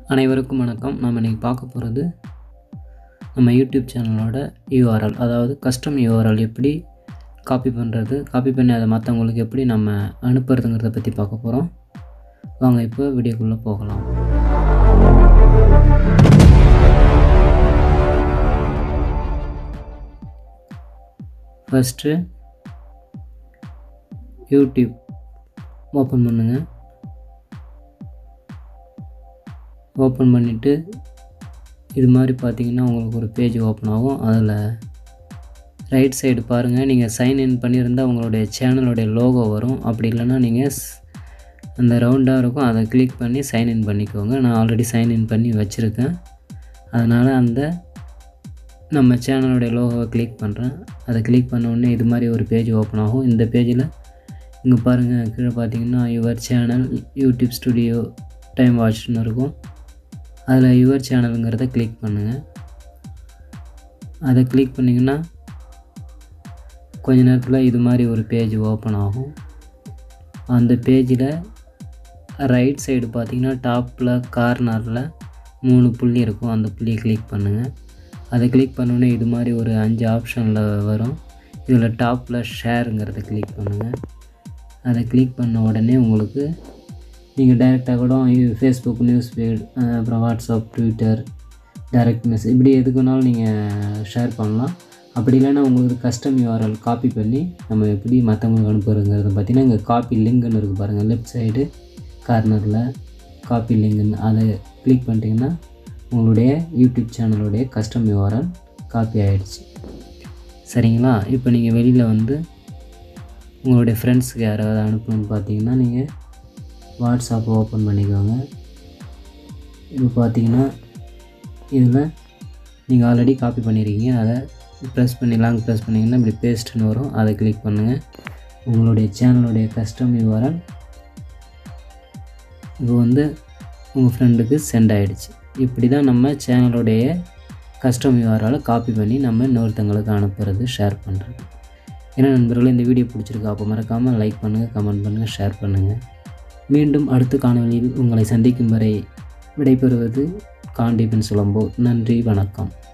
அனைவருக்கும் வணக்கம் நம்ம இன்றைக்கி பார்க்க போகிறது நம்ம யூடியூப் சேனலோட யூஆர்எல் அதாவது கஸ்டம் யூஆர்எல் எப்படி காப்பி பண்ணுறது காப்பி பண்ணி அதை மற்றவங்களுக்கு எப்படி நம்ம அனுப்புறதுங்கிறத பற்றி பார்க்க போகிறோம் வாங்க இப்போ வீடியோக்குள்ளே போகலாம் ஃபஸ்ட்டு யூடியூப் ஓப்பன் பண்ணுங்கள் ஓப்பன் பண்ணிவிட்டு இது மாதிரி பார்த்தீங்கன்னா உங்களுக்கு ஒரு பேஜ் ஓப்பன் ஆகும் அதில் ரைட் சைடு பாருங்கள் நீங்கள் சைன் இன் பண்ணியிருந்தால் உங்களுடைய சேனலுடைய லோகோ வரும் அப்படி இல்லைன்னா நீங்கள் ஸ்- அந்த ரவுண்டாக இருக்கும் அதை கிளிக் பண்ணி சைன் இன் பண்ணிக்கோங்க நான் ஆல்ரெடி சைன் இன் பண்ணி வச்சுருக்கேன் அதனால் அந்த நம்ம சேனலுடைய லோகோவை கிளிக் பண்ணுறேன் அதை கிளிக் பண்ண உடனே இது மாதிரி ஒரு பேஜ் ஓப்பன் ஆகும் இந்த பேஜில் இங்கே பாருங்கள் கீழே பார்த்தீங்கன்னா your channel YouTube studio time வாட்ச்னு இருக்கும் அதில் யுவர் சேனலுங்கிறத கிளிக் பண்ணுங்கள் அதை கிளிக் பண்ணிங்கன்னா கொஞ்ச நேரத்தில் இது மாதிரி ஒரு பேஜ் ஓப்பன் ஆகும் அந்த பேஜில் ரைட் சைடு பார்த்தீங்கன்னா டாப்பில் கார்னரில் மூணு புள்ளி இருக்கும் அந்த புள்ளியை கிளிக் பண்ணுங்கள் அதை கிளிக் பண்ணோன்னே இது மாதிரி ஒரு அஞ்சு ஆப்ஷனில் வரும் இதில் டாப்பில் ஷேருங்கிறத கிளிக் பண்ணுங்கள் அதை கிளிக் பண்ண உடனே உங்களுக்கு நீங்கள் டைரெக்டாக கூட ஃபேஸ்புக் நியூஸ் ஃபீட் அப்புறம் வாட்ஸ்அப் ட்விட்டர் டைரக்ட் மெசேஜ் இப்படி எதுக்கு வேணாலும் நீங்கள் ஷேர் பண்ணலாம் அப்படி இல்லைன்னா உங்களுக்கு கஸ்டம் யூஆர்எல் காப்பி பண்ணி நம்ம எப்படி மற்றவங்களுக்கு அனுப்புறதுங்கிறத பார்த்தீங்கன்னா இங்கே காப்பி லிங்க்னு இருக்குது பாருங்கள் லெஃப்ட் சைடு கார்னரில் காப்பி லிங்க்னு அதை கிளிக் பண்ணிட்டீங்கன்னா உங்களுடைய யூடியூப் சேனலுடைய கஸ்டம் யூஆர்எல் காப்பி ஆகிடுச்சு சரிங்களா இப்போ நீங்கள் வெளியில் வந்து உங்களுடைய ஃப்ரெண்ட்ஸுக்கு யாராவது அனுப்பணும்னு பார்த்தீங்கன்னா நீங்கள் வாட்ஸ்அப் ஓப்பன் பண்ணிக்கோங்க இப்போ பார்த்தீங்கன்னா இதில் நீங்கள் ஆல்ரெடி காப்பி பண்ணியிருக்கீங்க அதை ப்ரெஸ் பண்ணி லாங் ப்ரெஸ் பண்ணிங்கன்னா இப்படி பேஸ்ட்னு வரும் அதை கிளிக் பண்ணுங்கள் உங்களுடைய சேனலுடைய கஸ்டம் யூஆர்எல் இப்போ வந்து உங்கள் ஃப்ரெண்டுக்கு சென்ட் ஆகிடுச்சு இப்படி தான் நம்ம சேனலுடைய கஸ்டம் யூஆர்எலை காப்பி பண்ணி நம்ம இன்னொருத்தங்களுக்கு அனுப்புறது ஷேர் பண்ணுறது ஏன்னா நண்பர்களே இந்த வீடியோ பிடிச்சிருக்கா அப்போ மறக்காமல் லைக் பண்ணுங்கள் கமெண்ட் பண்ணுங்கள் ஷேர் பண்ணுங்கள் மீண்டும் அடுத்த காணொளியில் உங்களை சந்திக்கும் வரை விடைபெறுவது காண்டிபன் சுலம்போ நன்றி வணக்கம்